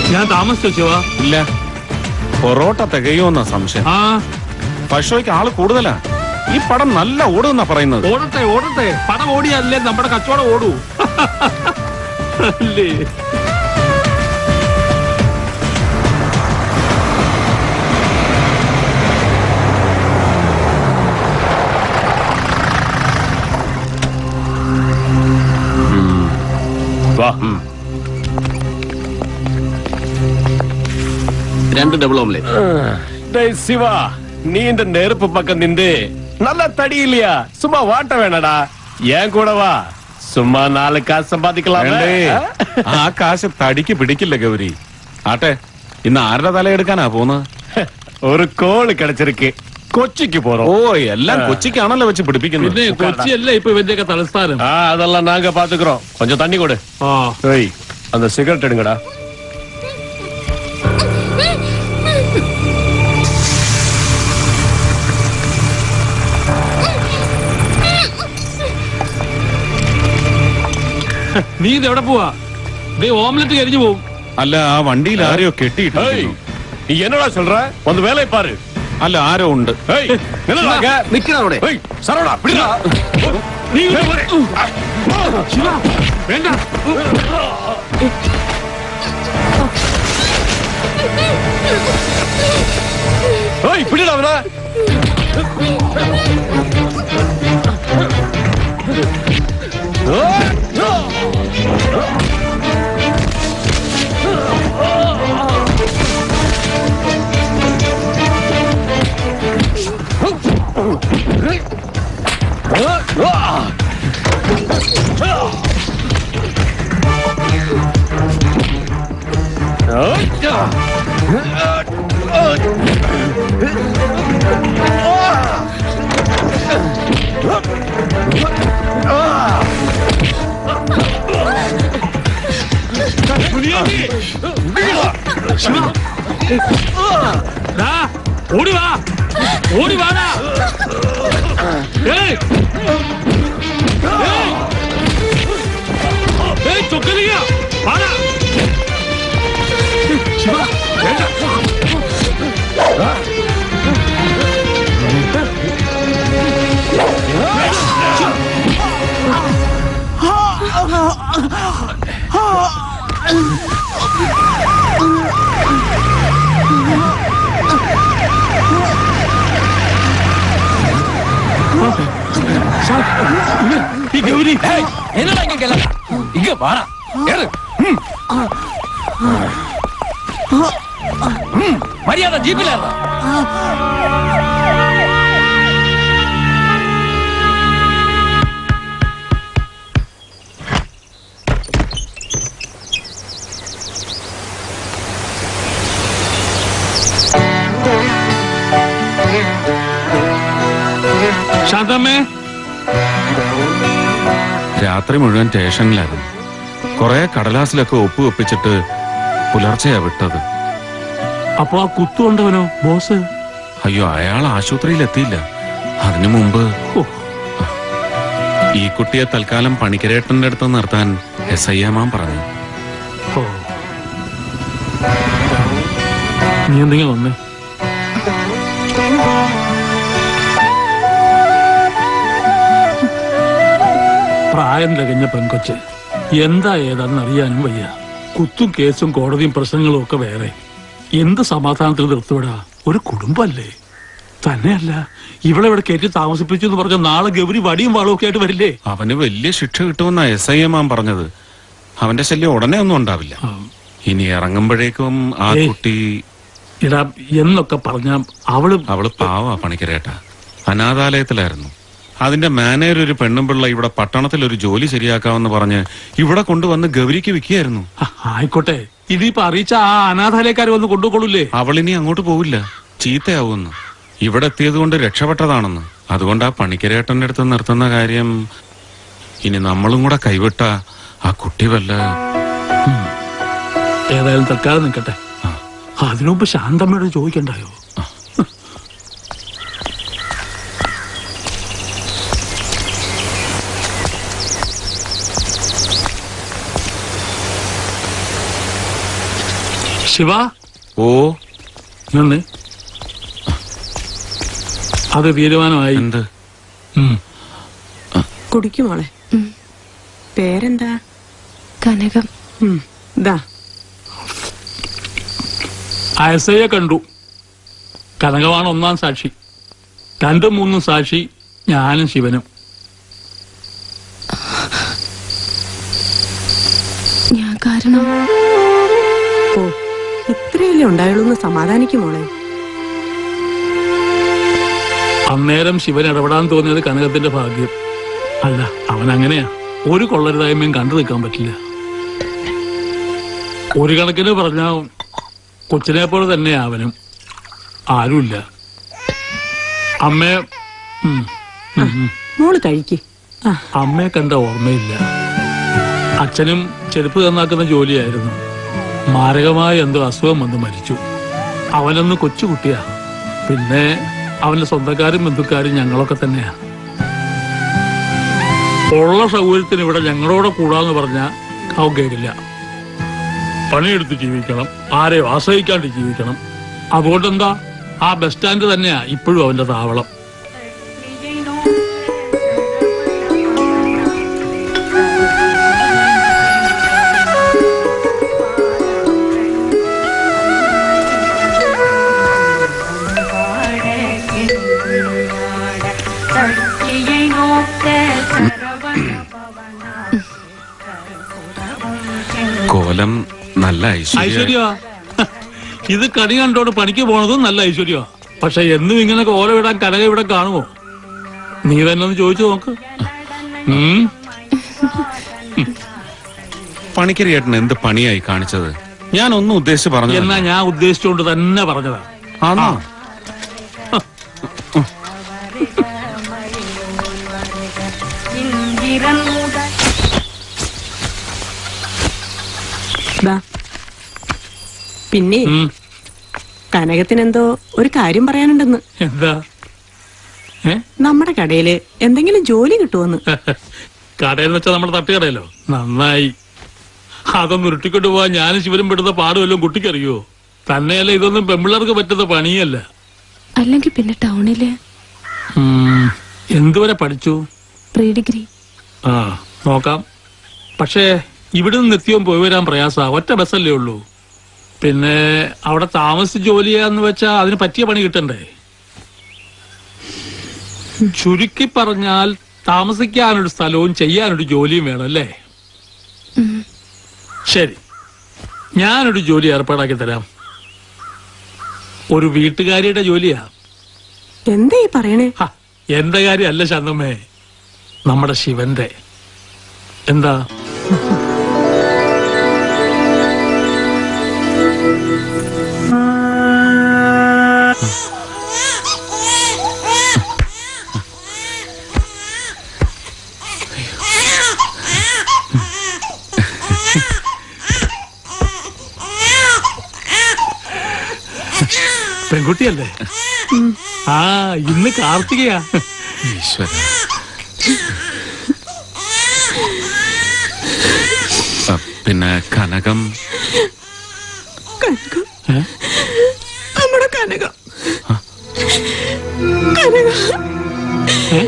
ഞാൻ താമസിച്ചോ ശിവ ഇല്ല പൊറോട്ട തികയോന്ന സംശയം ആ പശോയ്ക്ക് ആള് കൂടുതലാ ഈ പടം നല്ല ഓടുന്നാ പറയുന്നത് ഓടട്ടെ ഓടട്ടെ പടം ഓടിയല്ലേ നമ്മുടെ കച്ചവടം ഓടൂ അല്ലേ വാ രണ്ട് ഡബിൾ ഓംലെറ്റ് டேய் சிவா நீ இந்த நெருப்பு பக்கம் நின்று நல்லா தடி இல்லையா சும்மா வாட்ட வேணாடா ஏன் கூட வா சும்மா நாலு காசு சம்பாதிக்கலாம் വേണ്ടേ ആ കാശ് തടിക്ക് പിടിക്കില്ല ഗൗരി ആട്ടെ ഇന്ന് ആരുടെ തലയെടുക്കാനാ പോന്ന് ஒரு கோழு கிடைச்சிருக்கு கொச்சிக்கு ഓ போறோம் എല്ലാം കൊച്ചിക്കാണല്ലോ വെച്ച് പിടിപ്പിക്കുന്നത് പിന്നെ കൊച്ചിയല്ലേ ഇപ്പൊ ഇവന്റെയൊക്കെ തലസ്ഥാനം ஆ, அதெல்லாம் நாங்க பாத்துக்கிறோம் கொஞ்சம் தண்ணி கொடு ആ ஏய் அந்த சிகரெட் எடுங்கடா നീ ഇത് എവിടെ പോവാ ദേ ഓംലെറ്റ് കരിഞ്ഞു പോവും അല്ല ആ വണ്ടിയിൽ ആരെയോ ஏய் കെട്ടിയിട്ടിരിക്കുന്നു நீ என்னடா சொல்ற வந்து வேலையை பாரு അല്ല ആരോ ഉണ്ട് ஏய் என்னடா அங்க? നിക്കണ അവിടെ ஏய் சரவணா பிடிடா നീ ഇങ്ങോട്ട് വരൂ. ശിവ വേണ്ട ஏய் பிடிடா அவன ദാ, ഓടി വാ ഓടി വാടാ ഏയ് ഏയ് ഏയ് ചൊക്കലിയ വാടാ ശിവ വേണ്ട ഈ ഗൗരി என்னடா இங்க கேள இங்க வாடா ஏறு ம். ம். மரியாதை ஜீப்பில் ஏறா ശാന്തമ്മേ രാത്രി മുഴുവൻ സ്റ്റേഷനിലായിരുന്നു കുറെ കടലാസിലൊക്കെ ഒപ്പ് ഒപ്പിച്ചിട്ട് പുലർച്ചെയാ വിട്ടത് അപ്പൊ ആ കുത്തുകൊണ്ടവനോ ബോസ് അയ്യോ അയാൾ ആശുപത്രിയിൽ എത്തിയില്ല അതിനു മുമ്പ് ഹോ, ഈ കുട്ടിയെ തൽക്കാലം പണിക്കരേട്ടന്റെ അടുത്ത് നിർത്താൻ എസ് ഐ എമാൻ പറഞ്ഞു ഹോ. നീ എന്തെങ്കിലും വന്നേ പ്രായം തികഞ്ഞ പെൺകൊച്ച് എന്താ ഏതാണെന്ന് അറിയാനും വയ്യ കുത്തും കേസും കോടതിയും പ്രശ്നങ്ങളും ഒക്കെ വേറെ എന്ത് സമാധാനത്തിൽ നിർത്തിവിടാ ഒരു കുടുംബല്ലേ തന്നെയല്ല ഇവളെ ഇവിടെ കയറ്റി താമസിപ്പിച്ചു എന്ന് പറഞ്ഞ നാളെ ഗൗരി വടിയും വാളും ഒക്കെ ആയിട്ട് വരില്ലേ അവന് വലിയ ശിക്ഷ കിട്ടുമെന്നാ എസ് ഐ എമാൻ പറഞ്ഞത് അവന്റെ ശല്യം ഉടനെ ഒന്നും ഉണ്ടാവില്ല ആ. ഇനി ഇറങ്ങുമ്പോഴേക്കും ആ ഏയ്. കുട്ടി ഇടാ എന്നൊക്കെ പറഞ്ഞ അവള് അവള് പാവാ പണിക്കരേട്ട അനാഥാലയത്തിലായിരുന്നു അതിന്റെ മാനേജർ ഒരു പെണ്ണും പിള്ള ഇവിടെ പട്ടണത്തിൽ ഒരു ജോലി ശരിയാക്കാമെന്ന് പറഞ്ഞ് ഇവിടെ കൊണ്ടുവന്ന് ഗൗരിക്ക് വിൽക്കുകയായിരുന്നു ആ, ആയിക്കോട്ടെ ഇതിപ്പോ അറിയിച്ച ആ അനാഥാലയക്കാർ വന്ന് കൊണ്ടുപോകൊള്ളൂല്ലേ അവളിനി അങ്ങോട്ട് പോവില്ല ചീത്തയാവുമെന്ന് ഇവിടെ എത്തിയത് കൊണ്ട് രക്ഷപ്പെട്ടതാണെന്ന് അതുകൊണ്ട് ആ പണിക്കരേട്ടന്റെ അടുത്ത് നിർത്തുന്ന കാര്യം ഇനി നമ്മളും കൂടെ കൈവിട്ട ആ കുട്ടി വല്ല ഏതായാലും തൽക്കാലം നിൽക്കട്ടെ അതിനുമുമ്പ് ശാന്തമ്മയോട് ചോദിക്കണ്ടായോ ശിവ ഓ നിന്ന് അത് തീരുമാനമായി എന്ത് ഉം. കുടിക്കുമോളെ പേരെന്താ കനകം ഉം, ദാ അയസയെ കണ്ടു കനകമാണ് ഒന്നാം സാക്ഷി രണ്ടും മൂന്നും സാക്ഷി ഞാനും ശിവനും ഞാൻ കാരണം ഓ ഇത്രയല്ലേ ഉണ്ടായുള്ളൂ എന്ന് സമാധാനിക്കുമോളെ അന്നേരം ശിവൻ ഇടപെടാൻ തോന്നിയത് കനകത്തിന്റെ ഭാഗ്യം അല്ല അവൻ അങ്ങനെയാ ഒരു കൊള്ളരുതായ്മയും കണ്ടു നിൽക്കാൻ പറ്റില്ല ഒരു കണക്കിന് പറഞ്ഞ കൊച്ചിനെ പോലെ തന്നെ അവനും ആരുമില്ല അമ്മയെ ഉം, ഉം, ഉം. മോള് കഴിക്ക് ആ അമ്മയെ കണ്ട ഓർമ്മയില്ല അച്ഛനും ചെരുപ്പ് തന്നാക്കുന്ന ജോലിയായിരുന്നു മാരകമായ എന്തോ അസുഖം വന്ന് മരിച്ചു അവനൊന്ന് കൊച്ചുകുട്ടിയാ പിന്നെ അവന്റെ സ്വന്തക്കാരും ബന്ധുക്കാരും ഞങ്ങളൊക്കെ തന്നെയാ ഉള്ള സൗകര്യത്തിന് ഇവിടെ ഞങ്ങളോടെ കൂടാന്ന് പറഞ്ഞ അവൻ കേൾക്കില്ല പണിയെടുത്ത് ജീവിക്കണം ആരെയും ആശ്രയിക്കാണ്ട് ജീവിക്കണം അതുകൊണ്ടെന്താ ആ ബസ് സ്റ്റാൻഡ് തന്നെയാ ഇപ്പോഴും അവന്റെ താവളം சக்தியை நோக்க சரவண பவன കോലം നല്ല ഐശ്വര്യ ഐശ്വര്യ ഇത് കണി കണ്ടോണ്ട് പണിക്ക് പോണതും നല്ല ഐശ്വര്യ പക്ഷെ എന്നും ഇങ്ങനെ ഓല വിടാൻ കനക ഇവിടെ കാണുമോ നീ തന്നെ ഒന്ന് ചോദിച്ചു നോക്ക് ഉം. പണിക്കരി ഏട്ടൻ എന്ത് പണിയായി കാണിച്ചത് ഞാൻ ഒന്നും ഉദ്ദേശിച്ച് പറഞ്ഞു എന്നാ ഞാൻ ഉദ്ദേശിച്ചുകൊണ്ട് തന്നെ പറഞ്ഞതാ ആണോ இந்திரன் முதல் ദാ പിന്നെ ഉം. കനകത്തിനെന്തോ ഒരു കാര്യം പറയാനുണ്ടെന്ന് എന്താ ഏ നമ്മുടെ കടയില് എന്തെങ്കിലും ജോലി കിട്ടുമെന്ന് കടയെന്ന് വെച്ചാൽ നമ്മുടെ തട്ടുകടയല്ലോ നന്നായി അതൊന്ന് ഉരുട്ടിക്കൊണ്ട് പോവാൻ ഞാനും ശിവനും പെടുന്ന പാടുമല്ലോ കുട്ടിക്കറിയോ തന്നെയല്ല ഇതൊന്നും പെമ്പിള്ളേർക്ക് പറ്റുന്ന പണിയല്ല അല്ലെങ്കിൽ പിന്നെ ടൗണില് ഉം. എന്തുവരെ പഠിച്ചു പ്രീ ഡിഗ്രി ആ നോക്കാം പക്ഷേ ഇവിടുന്ന് നിത്യവും പോയി വരാൻ പ്രയാസാ ഒറ്റ ബസ്സല്ലേ ഉള്ളൂ പിന്നെ അവിടെ താമസിച്ച് ജോലി ചെയ്യാന്ന് വെച്ചാ അതിന് പറ്റിയ പണി കിട്ടണ്ടേ ചുരുക്കി പറഞ്ഞാൽ താമസിക്കാനൊരു സ്ഥലവും ചെയ്യാനൊരു ജോലിയും വേണം അല്ലേ ശരി ഞാനൊരു ജോലി ഏർപ്പാടാക്കി തരാം ഒരു വീട്ടുകാരിയുടെ ജോലിയാ എന്താ ഈ പറയണേ ഹ, എന്റെ കാര്യമല്ല ശാന്തമ്മേ നമ്മുടെ ശിവന്റെ എന്താ പെൺകുട്ടിയല്ലേ ആ ഇന്ന് കാർത്തികയാ ഈശ്വര ആ, പിന്നെ കനകം കനകം ഏ? നമ്മുടെ കനകം കനകം ഏ?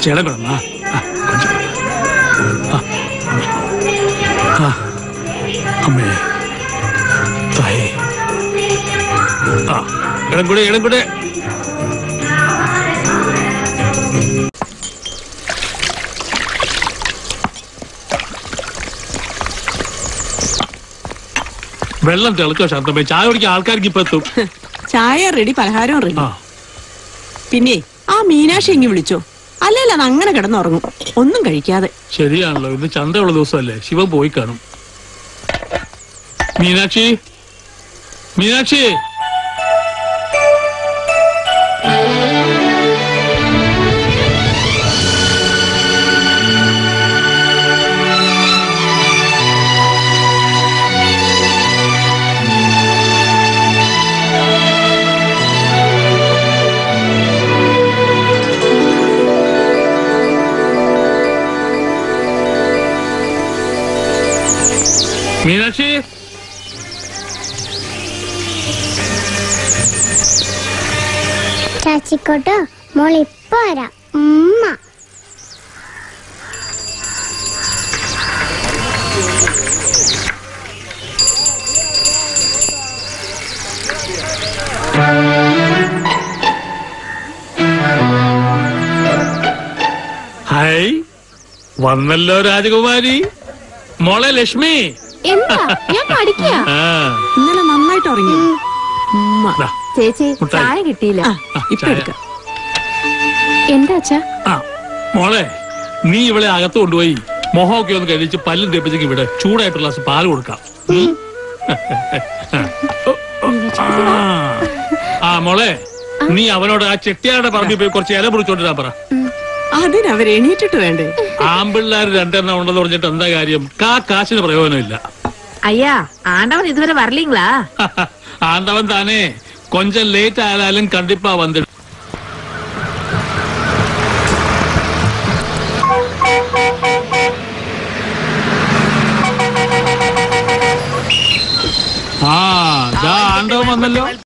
கொஞ்சம் இடம் கொடுமா கொஞ்சம் ஆ, ஆ. அம்மே தாயே ஆ இடம் கொடு இடம் கொடு വെള്ളം തിളക്കോ ശാന്തമ്മേ ചായ കുടിക്കാൻ ആൾക്കാർക്ക് ഇപ്പൊ എത്തും ചായ റെഡി പലഹാരവും റെഡി ആ പിന്നെ ആ മീനാക്ഷി ഇങ്ങി വിളിച്ചോ അല്ലല്ല അത് അങ്ങനെ കിടന്നുറങ്ങും ഒന്നും കഴിക്കാതെ ശരിയാണല്ലോ ഇന്ന് ചന്തയുള്ള ദിവസമല്ലേ ശിവൻ പോയി കാണും മീനാക്ഷി മീനാക്ഷി മീനാക്ഷി ചാച്ചിക്കോട്ടോ മോൾ ഇപ്പൊ വരാം ഉമ്മ ഹായ് വന്നല്ലോ രാജകുമാരി മോളെ ലക്ഷ്മി എന്താ ഞാൻ പഠിക്കുക ആ ഇന്നലെ നന്നായിട്ട് ഉറങ്ങി ഉമ്മ. ദാ, ചേച്ചി മുട്ടായി. ചായ കിട്ടിയില്ല ആ ആ, ഇപ്പൊ ചായ. എടുക്കാം എന്താ അച്ഛാ ആ മോളെ നീ ഇവളെ അകത്ത് കൊണ്ടുപോയി മൊഹമൊക്കെ ഒന്ന് കഴിച്ച് പല്ലും തേപ്പിച്ചേക്ക് ഇവിടെ ചൂടായിട്ടുള്ള ഗ്ലാസ് പാല് കൊടുക്കാം ഉം. ആ. ആ മോളെ നീ അവനോട് ആ ചെട്ടിയാരുടെ പറമ്പിൽ പോയി കുറച്ച് ഇല മുറിച്ചോണ്ടിരാൻ പറ അതിനവർ എണീറ്റിട്ട് വേണ്ടേ ആമ്പിള്ളേർ രണ്ടെണ്ണം ഉണ്ടെന്ന് പറഞ്ഞിട്ട് എന്താ കാര്യം കാ കാശിന് പ്രയോജനമില്ല ஐயா ஆண்டவன் இதுவரை வரலீங்களா ആണ്ടവൻ താനേ കൊഞ്ചം ലേറ്റ് ആയാലും കണ്ടിപ്പാ വന്നിട്ട് ആ ദാ ആണ്ടവൻ വന്നല്ലോ